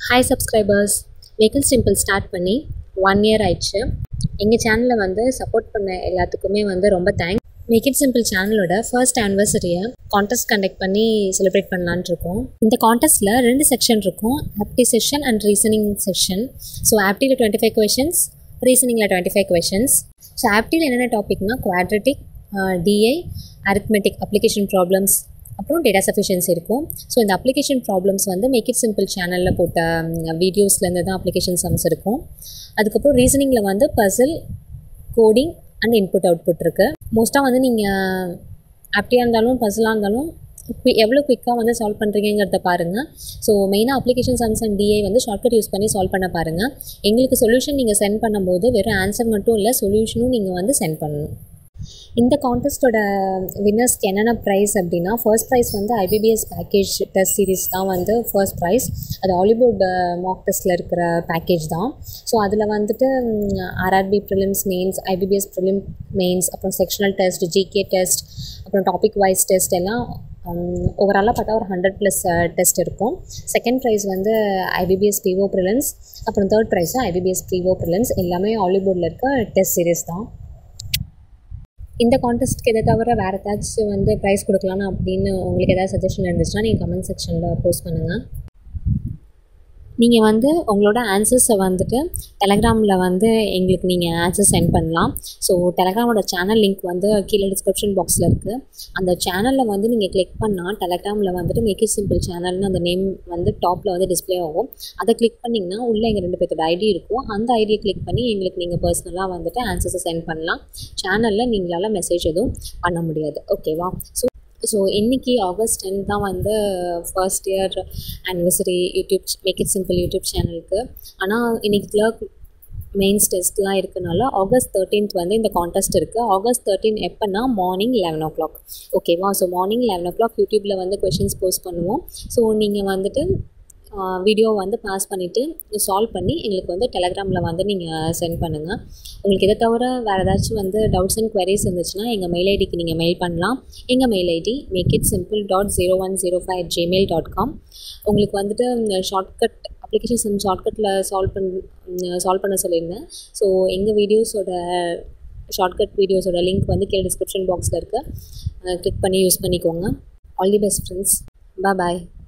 hi subscribers vehicle simple start பண்ணி one year ஆயிடுச்சு எங்கள் சேனலில் வந்து சப்போர்ட் பண்ண எல்லாத்துக்குமே வந்து ரொம்ப தேங்க்ஸ் மேக் இட் சிம்பிள் சேனலோட ஃபர்ஸ்ட் ஆனிவர்சரியை கான்டெஸ்ட் கண்டக்ட் பண்ணி செலிப்ரேட் பண்ணலான்னு இருக்கோம் இந்த கான்டெஸ்ட்டில் ரெண்டு செக்ஷன் இருக்கும் apti session and reasoning session so ஆப்டியில் டுவெண்ட்டி ஃபைவ் கொஷின்ஸ் ரீசனிங்கில் டுவெண்ட்டி ஃபைவ் கொஷின்ஸ் ஸோ ஆப்டியில் என்னென்ன டாபிக்னா quadratic DI arithmetic application problems அப்புறம் டேட்டா சஃபிஷியன்சி இருக்கும் ஸோ இந்த அப்ளிகேஷன் ப்ராப்ளம்ஸ் வந்து மேக் இட் சிம்பிள் சேனலில் போட்ட வீடியோஸ்லேருந்து தான் அப்ளிகேஷன் சம்ஸ் இருக்கும் அதுக்கப்புறம் ரீசனிங்கில் வந்து puzzle coding and input output இருக்குது மோஸ்ட்டாக வந்து நீங்கள் ஆப்டியாக இருந்தாலும் பசிலாக இருந்தாலும் குவி எவ்வளோ குயிக்காக வந்து சால்வ் பண்ணுறீங்கிறத பாருங்கள் ஸோ மெயினாக அப்ளிகேஷன் சம்ஸ் அண்ட் டிஐ வந்து ஷார்ட்கட் யூஸ் பண்ணி சால்வ் பண்ண பாருங்கள் எங்களுக்கு சொல்யூஷன் நீங்கள் சென்ட் பண்ணும்போது வெறும் ஆன்சர் மட்டும் இல்லை சொல்யூஷனும் நீங்கள் வந்து சென்ட் பண்ணணும் இந்த கான்டெஸ்ட்டோட வின்னர்ஸ்க்கு என்னென்ன ப்ரைஸ் அப்படின்னா ஃபர்ஸ்ட் ப்ரைஸ் வந்து ஐபிபிஎஸ் பேக்கேஜ் டெஸ்ட் சீரிஸ் தான் வந்து ஃபர்ஸ்ட் ப்ரைஸ் அது ஹாலிவுட் மாக் டெஸ்ட்டில் இருக்கிற பேக்கேஜ் தான் ஸோ அதில் வந்துட்டு RRB prelims mains IBPS prelim mains அப்புறம் செக்ஷனல் டெஸ்ட் ஜிகே டெஸ்ட் அப்புறம் டாபிக் வைஸ் டெஸ்ட் எல்லாம் ஓவராலாக பார்த்தா ஒரு ஹண்ட்ரட் ப்ளஸ் டெஸ்ட் இருக்கும் செகண்ட் ப்ரைஸ் வந்து ஐபிபிஎஸ் பிஓ ப்ரிலிம்ஸ் அப்புறம் third prize IBPS PO prelims எல்லாமே ஹாலிவுட்டில் இருக்க டெஸ்ட் சீரிஸ் தான் இந்த கான்டெஸ்ட்க்கு இதை தவிர வேறு ஏதாச்சும் வந்து ப்ரைஸ் கொடுக்கலான்னு அப்படின்னு உங்களுக்கு ஏதாவது சஜஷன் இருந்துச்சுன்னா நீங்கள் கமெண்ட் செக்ஷனில் போஸ்ட் பண்ணுங்கள் நீங்கள் வந்து உங்களோட ஆன்சர்ஸை வந்துட்டு டெலகிராமில் வந்து எங்களுக்கு நீங்கள் ஆன்சர் சென்ட் பண்ணலாம் ஸோ டெலகிராமோட சேனல் லிங்க் வந்து கீழே டிஸ்கிரிப்ஷன் பாக்ஸில் இருக்குது அந்த சேனலில் வந்து நீங்கள் கிளிக் பண்ணால் டெலகிராமில் வந்துட்டு மேக் இட் சிம்பிள் சேனல்னு அந்த நேம் வந்து டாப்பில் வந்து டிஸ்பிளே ஆகும் அதை கிளிக் பண்ணிங்கன்னா உள்ளே எங்கள் ரெண்டு பேர்த்தோட ஐடி இருக்கும் அந்த ஐடியை கிளிக் பண்ணி எங்களுக்கு நீங்கள் பர்சனலாக வந்துட்டு ஆன்சர்ஸை சென்ட் பண்ணலாம் சேனலில் நீங்களால் மெசேஜ் எதுவும் பண்ண முடியாது ஓகேவா ஸோ ஸோ இன்றைக்கி ஆகஸ்ட் டென் தான் வந்து first year anniversary YouTube make it simple YouTube சேனலுக்கு ஆனால் இன்றைக்கி கிளர்க் மெயின்ஸ் டெஸ்ட்லாம் இருக்கனால ஆகஸ்ட் தேர்ட்டீன்த் வந்து இந்த கான்டெஸ்ட் இருக்குது ஆகஸ்ட் தேர்ட்டீன் எப்போனா மார்னிங் லெவன் ஓ கிளாக் ஓகேவா so morning eleven o'clock யூடியூப்பில் வந்து கொஷின்ஸ் போஸ்ட் பண்ணுவோம் ஸோ நீங்கள் வந்துட்டு வீடியோ வந்து பாஸ் பண்ணிவிட்டு சால்வ் பண்ணி எங்களுக்கு வந்து டெலகிராமில் வந்து நீங்கள் சென்ட் பண்ணுங்கள் உங்களுக்கு இதை தவிர வேறு ஏதாச்சும் வந்து டவுட்ஸ் அண்ட் குவரிஸ் இருந்துச்சுன்னா எங்கள் மெயில் ஐடிக்கு நீங்கள் மெயில் பண்ணலாம் எங்கள் mail ID make it simple dot zero one zero five at Gmail dot com உங்களுக்கு வந்துட்டு ஷார்ட்கட் அப்ளிகேஷன்ஸ் வந்து ஷார்ட்கட்டில் சால்வ் பண் சால்வ் பண்ண சொல்லியிருந்தேன் ஸோ எங்கள் வீடியோஸோட ஷார்ட்கட் வீடியோஸோட லிங்க் வந்து கீழே டிஸ்கிரிப்ஷன் பாக்ஸில் இருக்குது கிளிக் பண்ணி யூஸ் பண்ணிக்கோங்க all the best friends bye